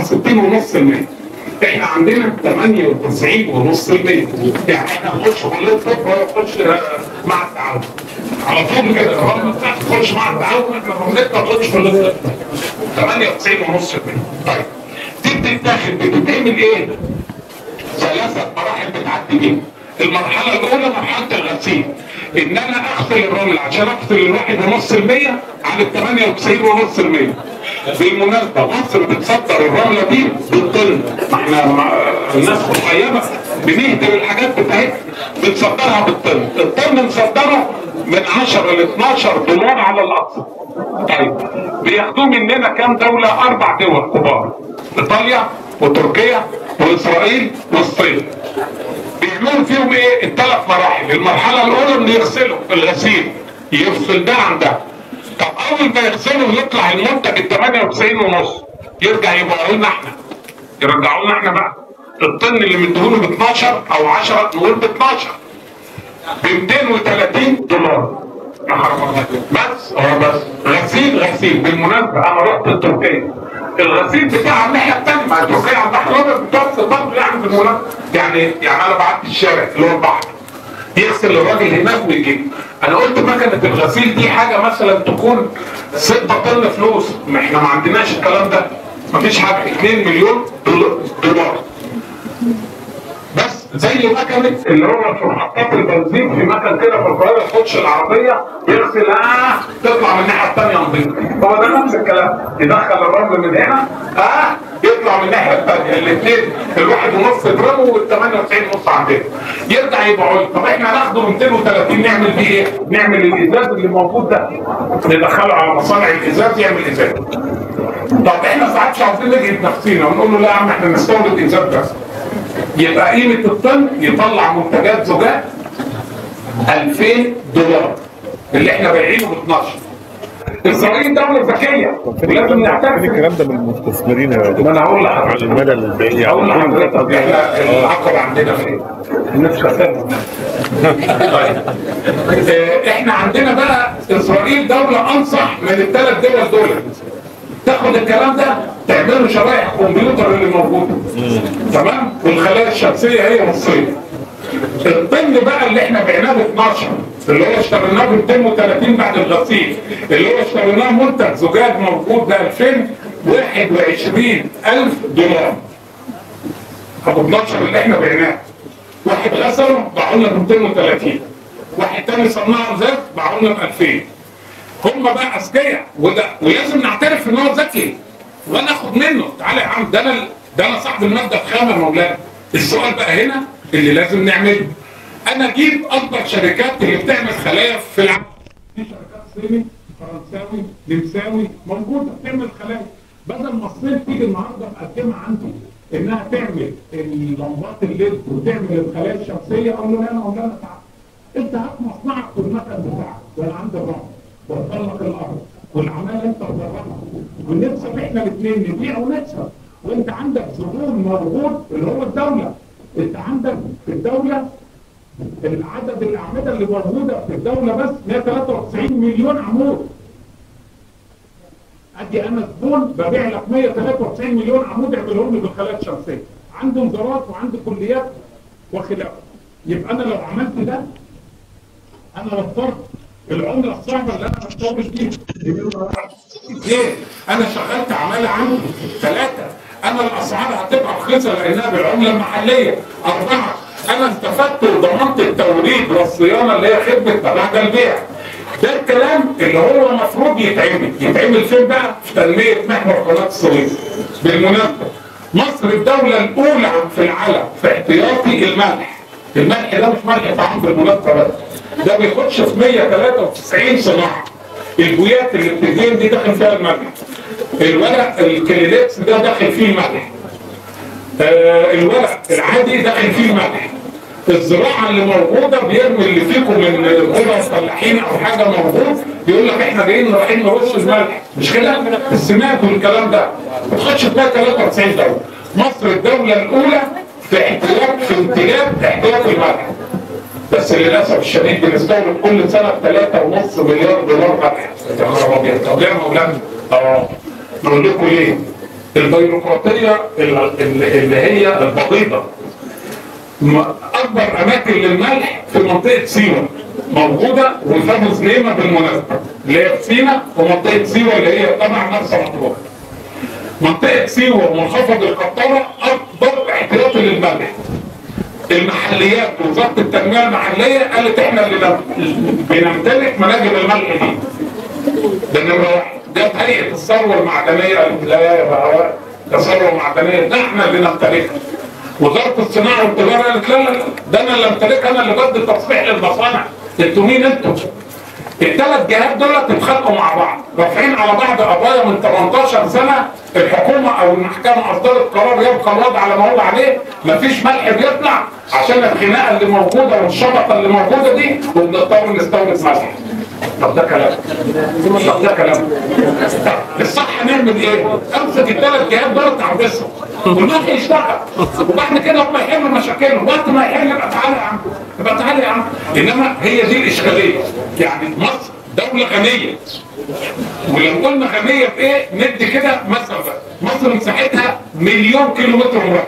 67.5% احنا عندنا 98 ونص المية يعني احنا نخش كلية طب ولا نخش آه، مع التعاون على طول كده الرقم بتاعك تخش مع التعاون احنا رملتنا نخش كلية طب 98 ونص المية طيب دي بتتاخد بتتعمل ايه؟ ثلاثة مراحل بتعدي بيها المرحلة الأولى مرحلة الغسيل إن أنا أغسل الرمل عشان أغسل الواحد ونص المية على الثمانية وتسعين ونص المية بالمناسبة مصر بتصدر الرملة دي بالطن ما احنا مع- الناس مخيبة بنهدم الحاجات بتاعتنا بنصدرها بالطن الطن نصدره من 10 ل 12 دولار على الاقصى طيب بياخدوه مننا كام دوله اربع دول كبار ايطاليا وتركيا واسرائيل والصين بيعملوا فيهم ايه الثلاث مراحل المرحله الاولى انه يغسلوا الغسيل يفصل ده عن ده طب اول ما يغسلوا يطلع المنتج ال 98 ونص يرجع يبيعوا لنا احنا يرجعوا لنا احنا بقى الطن اللي مديهوله ب 12 او 10 نقول ب 12 ب 230 دولار يا حرام الله. بس اه بس غسيل غسيل بالمناسبه انا رحت تركيا الغسيل بتاع الناحيه الثانيه ما تركيا على البحر الابيض بتوصل برضه يعني بالمناسبه يعني يعني انا بعت الشارع اللي هو البحر يغسل الراجل هناك ويجيب انا قلت مكنه الغسيل دي حاجه مثلا تكون 6 طن فلوس ما احنا ما عندناش الكلام ده مفيش حاجه 2 مليون دولار دولار بس زي مكنه اللي هو في محطات البنزين في مكن كده في القاهره تخش العربيه يغسل اه تطلع من الناحيه الثانيه نظيف هو ده نفس الكلام يدخل الرمل من هنا اه يطلع من الناحيه الثانيه الاثنين الواحد ونص جرام وال 98 ونص عندنا يرجع يبيعوا لي. طب احنا هناخده 230 نعمل بيه ايه؟ نعمل الازاز اللي موجود ده ندخله على مصانع الازاز يعمل ازاز طب احنا ساعات مش عاوزين نجهد نفسينا ونقول له لا يا عم احنا نستورد ازاز بس يبقى قيمة الطن يطلع منتجات زجاج 2000 دولار اللي احنا بايعينه ب 12 اسرائيل دولة ذكية ولازم نعترف الكلام ده من المستثمرين يا دكتور ما انا هقول على لحضرتك المدى البعيد هقول لحضرتك احنا العقبة عندنا في ايه؟ الناس خسرنا طيب اه، احنا عندنا بقى اسرائيل دولة انصح من الثلاث دول دول تاخد الكلام ده تعمله شرايح الكمبيوتر اللي موجوده تمام والخلايا الشمسيه هي نصيه الطن بقى اللي احنا بعناه ب 12 اللي هو اشتريناه ب 230 بعد الغسيل اللي هو اشتريناه منتج زجاج موجود ب 221 دولار ابو 12 اللي احنا بعناه واحد غسله باعوا لنا ب 230 واحد تاني صنعه زاد باعوا لنا ب 2000 هم بقى اذكياء وده ولازم نعترف ان هو ذكي وانا اخد منه تعالى يا عم ده انا ده انا صاحب الماده الخام يا مولانا السؤال بقى هنا اللي لازم نعمله انا اجيب اكبر شركات اللي بتعمل خلايا في العالم في شركات صيني فرنساوي نمساوي موجوده بتعمل خلايا بدل ما الصين تيجي النهارده مقدمه عنده انها تعمل اللمبات الليد وتعمل الخلايا الشمسيه اقول له لا انا مولانا تعالى انت هات مصنعك والمكن بتاعك وانا عندي الرمل واتطلق الارض والعماله انت تدربها ونكسب احنا الاثنين نبيع ونكسب وانت عندك زبون موجود اللي هو الدوله انت عندك في الدوله العدد الاعمده اللي موجوده في الدوله بس 193 مليون عمود ادي انا زبون ببيع لك 193 مليون عمود اعملهم لي بالخلايا الشمسيه عندي وزارات وعندي كليات وخلافه يبقى انا لو عملت ده انا وفرت العمله الصعبه اللي انا بشتغل فيها اثنين انا شغلت عماله عندي ثلاثه انا الاسعار هتبقى رخيصه لانها بالعمله المحليه اربعه انا استفدت وضمنت التوريد والصيانه اللي هي خدمه بعد البيع ده الكلام اللي هو المفروض يتعمل يتعمل فين بقى في تنميه محور قناه السويس بالمناسبه مصر الدوله الاولى في العالم في احتياطي الملح الملح ده مش ملح طعام بالمناسبه بس ده بيخش في 193 صناعه البويات اللي بتدين دي داخل فيها الملح الورق الكليلكس ده داخل فيه الملح آه الورق العادي داخل فيه الملح الزراعه اللي موجوده بيرمي اللي فيكم من قرى فلاحين او حاجه موجود يقول لك احنا جايين رايحين نرش الملح مش كده؟ السمات والكلام ده بتخش في 93 دوله مصر الدوله الاولى في احتياط في امتلاك احتياط الملح بس للاسف الشديد بنستورد كل سنه 3.5 مليار دولار ملح يا خراب ابيض طب ليه يا مولانا؟ اه نقول لكم ليه؟ البيروقراطيه اللي اللي هي البسيطه اكبر اماكن للملح في منطقه سيوه موجوده وفي سليمه بالمناسبه اللي هي في سينا ومنطقه سيوه اللي هي تبع مرسى مطروح منطقه سيوه ومنخفض القطاره اكبر احتياطي للملح المحليات وزاره التنميه المحليه قالت احنا اللي نم- بنمتلك مناجم الملح دي ده نمره واحد جت هيئه الثروه المعدنيه قالت لا يا بهواء ده ثروه معدنيه ده احنا اللي نمتلكها وزاره الصناعه والتجاره قالت لا لا لا ده انا اللي امتلكها انا اللي بدي تصريح للمصانع انتوا مين انتوا؟ الثلاث جهات دول اتخانقوا مع بعض رافعين على بعض قضايا من 18 سنه الحكومه او المحكمه اصدرت قرار يبقى الوضع على ما هو عليه مفيش ملح بيطلع عشان الخناقه اللي موجوده والشبكه اللي موجوده دي وبنضطر نستورد ملح طب ده كلام طب ده كلام طب الصح نعمل ايه؟ امسك الثلاث جهات دول تعبسهم والملح يشتغل وبعد كده هم يحلوا مشاكلهم وقت ما يحل يبقى تعالى يا عم يبقى تعالى يا عم انما هي دي الاشكاليه يعني مصر دوله غنيه ولو قلنا غنيه بايه ندي كده مثل بقى مصر مساحتها مليون كيلو متر مربع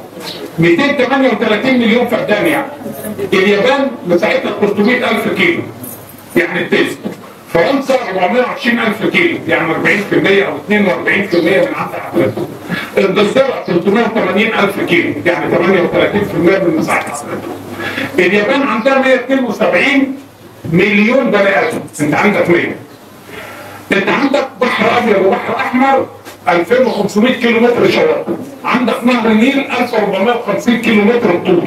238 مليون فدان يعني اليابان مساحتها 300 الف كيلو يعني التلت فرنسا 420 الف كيلو يعني 40% او 42% من عدد حضرتك انجلترا 380 الف كيلو يعني 38% من مساحه حضرتك اليابان عندها 172 مليون بني ادم انت عندك 100 انت عندك بحر ابيض وبحر احمر 2500 كيلو متر شواطئ عندك نهر النيل 1450 كيلو متر طول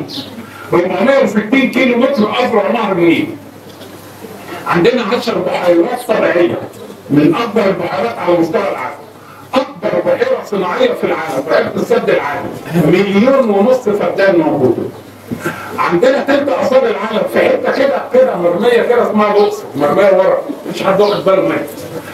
460 كيلو متر اذرع نهر النيل عندنا 10 بحيرات طبيعيه من اكبر البحيرات على مستوى العالم اكبر بحيره صناعيه في العالم بحيره السد العالي مليون ونص فدان موجوده عندنا تلت اثار العالم في حته كده كده مرميه كده اسمها الاقصر مرميه ورا مش حد واخد باله منها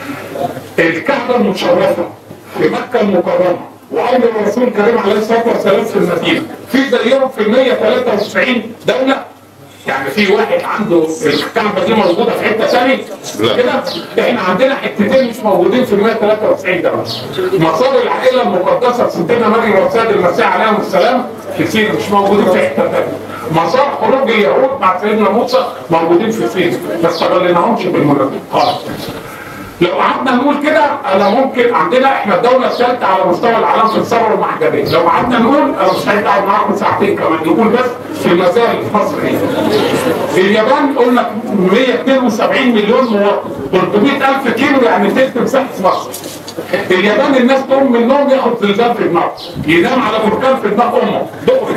الكعبه المشرفه في مكه المكرمه وامر الرسول الكريم عليه الصلاه والسلام في المدينه في زيهم في ال 193 دوله يعني في واحد عنده الكعبه دي موجوده في حته ثانيه كده احنا عندنا حتتين مش موجودين في ال 193 دوله مصار العائله المقدسه ستنا مريم والسيد المسيح عليهم السلام في سينا مش موجودين في حته ثانيه مسار خروج اليهود مع سيدنا موسى موجودين في سينا ما استغليناهمش بالمناسبه خالص لو قعدنا نقول كده انا ممكن عندنا احنا الدوله الثالثه على مستوى العالم في الثوره المحجبيه لو قعدنا نقول انا مش هيقعد اقعد معاكم ساعتين كمان نقول بس في المسائل اللي في مصر ايه اليابان قلنا 172 مليون مواطن 300000 كيلو يعني تلت مساحه مصر اليابان الناس تقوم من النوم ياخد زلزال في دماغه ينام على بركان في دماغ امه دغري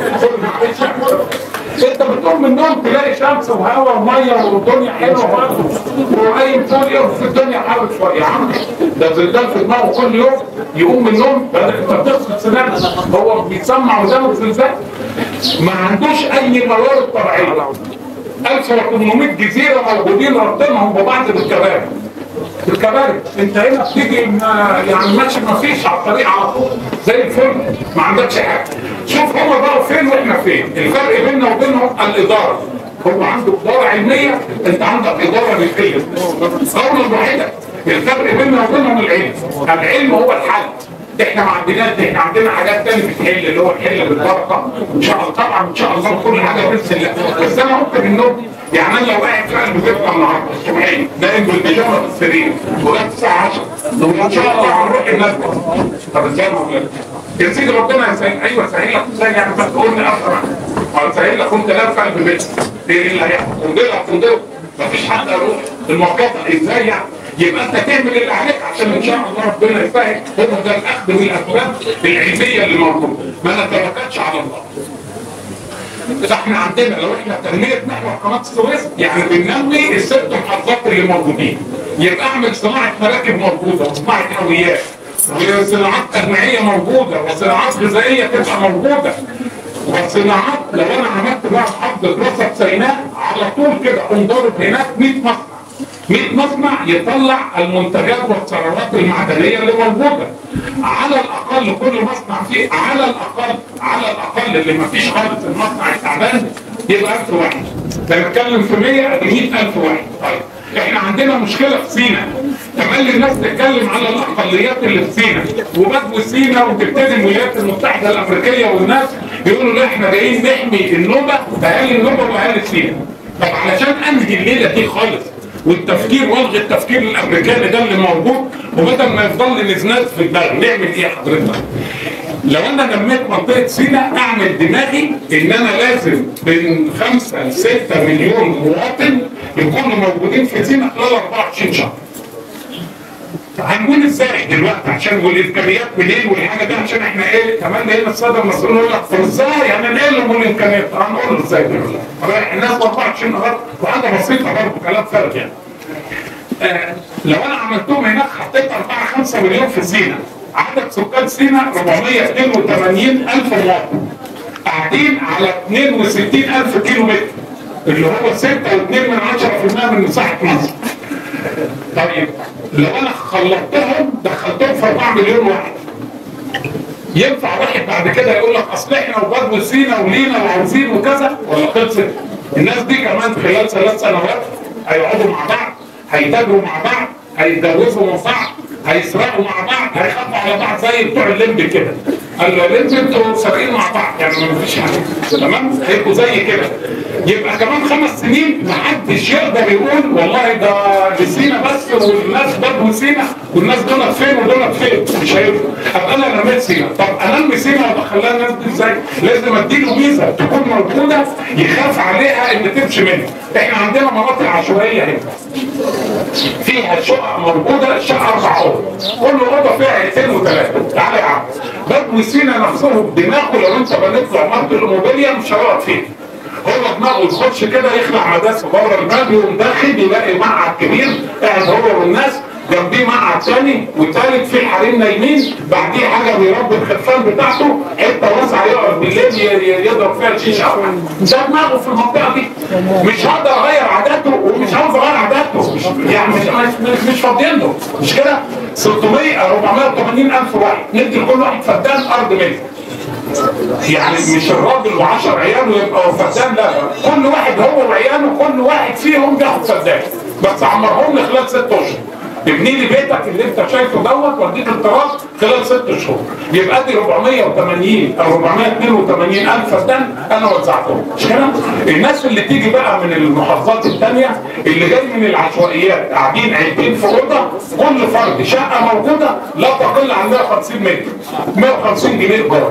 انت بتقوم من النوم تلاقي شمس وهواء وميه والدنيا حلوه برضه وقايم فوق يوم في الدنيا حر شويه يا عم ده زلزال في دماغه كل يوم يقوم من النوم انت بتغسل سنانك هو بيسمع ودانه زلزال ما عندوش اي موارد طبيعيه 1800 جزيره موجودين رابطينهم ببعض بالكباري بالكباري انت هنا بتيجي ما- يعني ماشي ما فيش على الطريق على طول زي الفل ما عندكش حاجه شوف هما بقوا فين واحنا فين الفرق بيننا وبينهم الاداره هو عنده اداره علميه انت عندك اداره ريفيه قولا واحدا الفرق بيننا وبينهم العلم العلم هو الحل احنا ما عندناش احنا عندنا حاجات تانية بتحل اللي هو الحل بالبركه ان شاء الله طبعا ان شاء الله كل حاجه بس الله بس انا ممكن النوم يعني انا لو قاعد في قلب بيتنا النهارده الصبحيه نايم بالبيجامه في السرير ولغايه الساعه 10 ان شاء الله هنروح المسجد طب ازاي ما أقول لك؟ يا سيدي ربنا يسهل ايوه سهل لك ازاي يعني بس تقول لي اسرع ولا سهل لك وانت نايم في قلب بيتك ايه اللي هيحصل؟ تنضلها تنضلها مفيش حد يروح الموقفه ازاي يعني؟ يبقى انت تعمل اللي عليك عشان ان شاء الله ربنا يسهل هو ده الاخذ من الاسباب العلميه اللي موجوده ما نتوكلش على الله فاحنا عندنا لو احنا تنميه محور قناه السويس يعني بننمي الست محافظات اللي موجودين يبقى اعمل صناعه مراكب موجوده وصناعه هويات وصناعات تجميعيه موجوده وصناعات غذائيه تبقى موجوده وصناعات لو انا عملت بقى محافظه راس سيناء على طول كده انضرب هناك 100 مصنع 100 مصنع يطلع المنتجات والثروات المعدنيه اللي موجوده على الاقل كل مصنع فيه على الاقل على الاقل اللي ما فيش خالص المصنع التعبان يبقى 1000 واحد بنتكلم في 100 ادي 100000 واحد طيب احنا عندنا مشكله في سينا تملي الناس تتكلم على الاقليات اللي في سينا وبدو سينا وتبتدي الولايات المتحده الامريكيه والناس يقولوا لا احنا جايين نحمي النوبه اهالي النوبه واهالي سينا طب علشان انهي الليله دي خالص والتفكير والغي التفكير الامريكاني ده اللي موجود وبدل ما يفضل نزناز في دماغي نعمل ايه حضرتك؟ لو انا نميت منطقه سيناء اعمل دماغي ان انا لازم من 5 ل 6 مليون مواطن يكونوا موجودين في سيناء خلال 24 شهر. هنقول ازاي دلوقتي عشان والامكانيات منين والحاجه دي عشان احنا ايه كمان هنا الساده المسؤولين يقول لك طب ازاي يعني نقل لهم الامكانيات هنقول له ازاي دلوقتي رايح الناس 24 نهار وحاجه بسيطه برضه كلام فارغ يعني آه، لو انا عملتهم هناك حطيت 4 5 مليون في سينا عدد سكان سينا 482 الف مواطن قاعدين على 62 الف كيلو متر اللي هو 6.2 من 10% من مساحه مصر طيب لو انا خلطتهم دخلتهم في 4 مليون واحد ينفع واحد بعد كده يقول لك اصل احنا وبدو سينا ولينا وعاوزين وكذا ولا خلصت؟ الناس دي كمان خلال ثلاث سنوات هيقعدوا مع بعض هيتاجروا مع بعض هيتجوزوا من بعض هيسرقوا مع بعض هيخافوا على بعض زي بتوع الليمب كده قال له الليمب انتوا سارقين مع بعض يعني ما فيش حاجه تمام هيبقوا زي كده يبقى كمان خمس سنين محدش يقدر يقول والله ده لسينا بس والناس بدو سينا والناس دول فين ودول فين مش هينفع ابقى انا رميت سينا طب انمي سينا وادخلها الناس دي ازاي؟ لازم اديله ميزه تكون موجوده يخاف عليها ان تمشي منها احنا عندنا مناطق عشوائيه هنا فيها شقق موجوده شقه اربع اوض كل اوضه فيها عيلتين وثلاثه تعالى يا عم بدو سينا نفسهم بدماغه لو انت بنيت له عماره الاوموبيليا مش هيقعد فيها هو دماغه يخش كده يخلع مداسه بره الباب يقوم داخل يلاقي مقعد كبير قاعد هو والناس جنبيه مقعد تاني وتالت في حريم نايمين بعديه حاجه بيربي الخرفان بتاعته حته واسعه يقعد بالليل ي- ي- يضرب فيها الشيشه ده دماغه في المنطقه دي مش هقدر اغير عاداته ومش عاوز اغير عاداته مش يعني مش مش, مش فاضيين له مش كده 600 480 الف واحد ندي لكل واحد فدان ارض ملك يعني مش الراجل و10 عياله يبقى فدان لا كل واحد هو وعياله كل واحد فيهم بياخد فدان بس عمرهم لي خلال ست اشهر ابني لي بيتك اللي انت شايفه دوت واديك التراث خلال ست شهور يبقى دي 480 او 482 الف فدان انا وزعتهم مش كده؟ الناس اللي تيجي بقى من المحافظات الثانيه اللي جاي من العشوائيات قاعدين عيلتين في اوضه كل فرد شقه موجوده لا تقل عن 150 متر 150 جنيه ايجار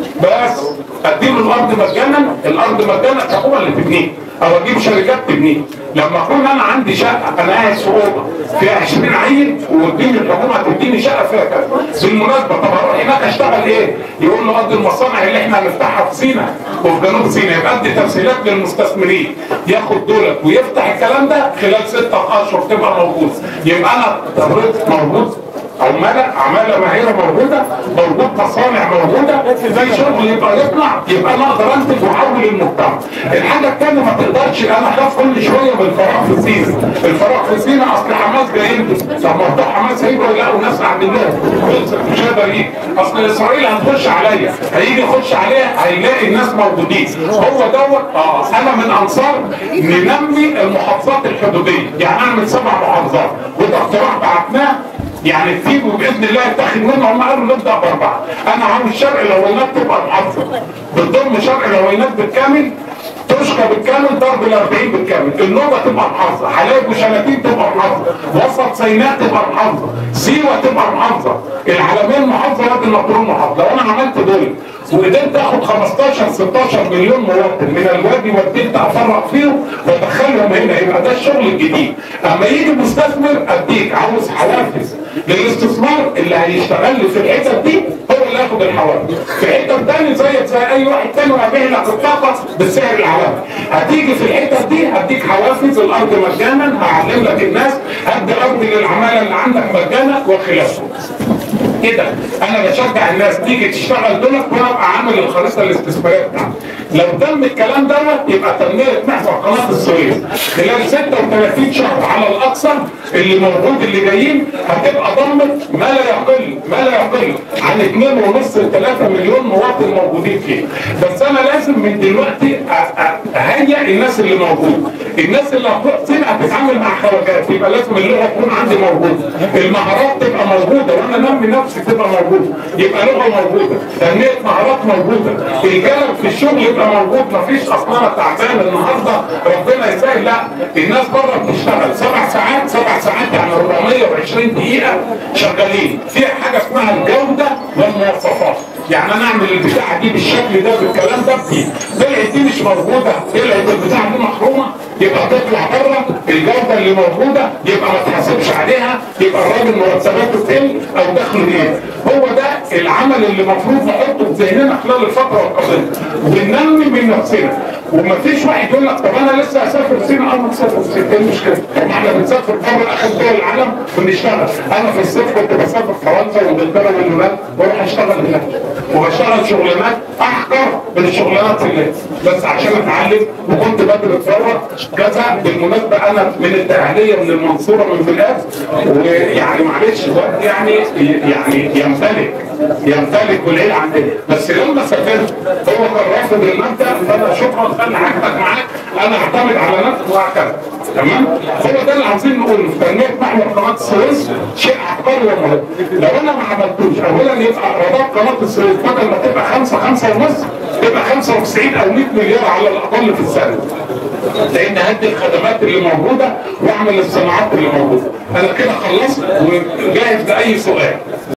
بس اديله الارض مجانا الارض مجانا الحكومه اللي تبنيه او اجيب شركات تبنيه لما اكون انا عندي شقه انا قاعد في اوضه فيها 20 عيل وتديني الحكومه تديني شقه فيها كذا بالمناسبه طب اروح هناك اشتغل ايه؟ يقول له قد المصانع اللي احنا هنفتحها في سينا وفي جنوب سينا يبقى ادي تسهيلات للمستثمرين ياخد دولت ويفتح الكلام ده خلال ستة اشهر تبقى موجود يبقى انا اضطريت موجود عمالة عمالة معايير موجودة موجود مصانع موجودة في شغل يبقى يطلع يبقى انا اقدر انتج واحول المجتمع الحاجة الثانية ما تقدرش انا اخاف كل شوية من الفراغ في سينا الفراغ في سينا اصل حماس جايين طب ما بتوع حماس هيجوا يلاقوا ناس قاعدين لهم خلصت مش هيقدر يجي اصل اسرائيل هتخش عليا هيجي يخش عليها هيلاقي الناس موجودين هو دوت اه انا من انصار ننمي المحافظات الحدودية يعني اعمل سبع محافظات وده اقتراح بعتناه يعني تجيبوا باذن الله يتاخد منه هم قالوا نبدا باربعه انا عاوز شرق الهوينات تبقى محافظه بتضم شرق الهوينات بالكامل تشكى بالكامل ضرب ال 40 بالكامل النوبه تبقى محافظه حلايب وشلاتين تبقى محافظه وسط سيناء تبقى محافظه سيوه تبقى محافظه العلمين محافظه وادي النطرون محافظه لو انا عملت دول وقدرت اخد 15 16 مليون مواطن من الوادي وديت افرق فيهم وادخلهم هنا يبقى ده الشغل الجديد اما يجي مستثمر اديك عاوز حوافز للاستثمار اللي هيشتغل لي في الحتت دي هو اللي ياخد الحوافز في حتت تاني زيك زي اي واحد تاني وهبيع لك الطاقه بالسعر العالمي هتيجي في الحتت دي هديك حوافز الارض مجانا هعلم لك الناس هدي ارض للعماله اللي عندك مجانا وخلافه كده انا بشجع الناس تيجي تشتغل دولت وانا ابقى عامل الخريطه الاستثماريه بتاعتي لو تم الكلام دوت يبقى تنميه محور قناه السويس خلال 36 شهر على الاقصى اللي موجود اللي جايين هتبقى ضمت ما لا يقل ما لا يقل عن 2.5 ل 3 مليون مواطن موجودين فيه بس انا لازم من دلوقتي أ- أ- اهيئ الناس اللي موجوده الناس اللي هتروح سينا هتتعامل مع خواجات يبقى لازم اللغه تكون عندي موجوده المهارات تبقى موجوده وانا انمي نفسي تبقى موجوده يبقى لغه موجوده تنميه مهارات موجوده الجانب في الشغل يبقى موجود مفيش اصلا أنا تعبان النهارده ربنا يسهل لا الناس بره بتشتغل سبع ساعات سبع ساعات يعني 420 دقيقه شغالين فيها حاجه اسمها الجوده والمواصفات يعني انا اعمل البتاعه دي بالشكل ده بالكلام ده بدي طلعت دي مش موجوده طلعت البتاعه دي محرومه يبقى تطلع بره الجوده اللي موجوده يبقى ما تحاسبش عليها يبقى الراجل مرتباته تقل او دخله ايه هو ده العمل اللي المفروض نحطه في ذهننا خلال الفتره القادمه وننمي من نفسنا ومفيش واحد يقول لك طب انا لسه اسافر سينا اه ما تسافر سينا ايه المشكله؟ طب احنا بنسافر بره اخر دول العالم ونشتغل انا في الصيف كنت بسافر فرنسا وانجلترا واليونان واروح اشتغل هناك وبشتغل شغلانات احقر من الشغلانات اللي بس عشان اتعلم وكنت بدرس بره كذا بالمناسبه انا من الدهليه من المنصوره من بلاد ويعني معلش الوقت يعني يعني يمتلك يمتلك والعيله عندنا بس لما سافرت هو كان رافض المبدا فانا شكرا خلي حاجتك معاك انا اعتمد على نفسي وهكذا تمام هو ده اللي عايزين نقوله في تنميه محور قناه السويس شيء عبقري ومهم لو انا ما عملتوش اولا يبقى ايرادات قناه السويس بدل ما تبقى 5 5 ونص تبقى 95 او 100 مليار على الاقل في السنه لان هدي الخدمات اللي موجوده واعمل الصناعات اللي موجوده انا كده خلصت وجاهز لاي سؤال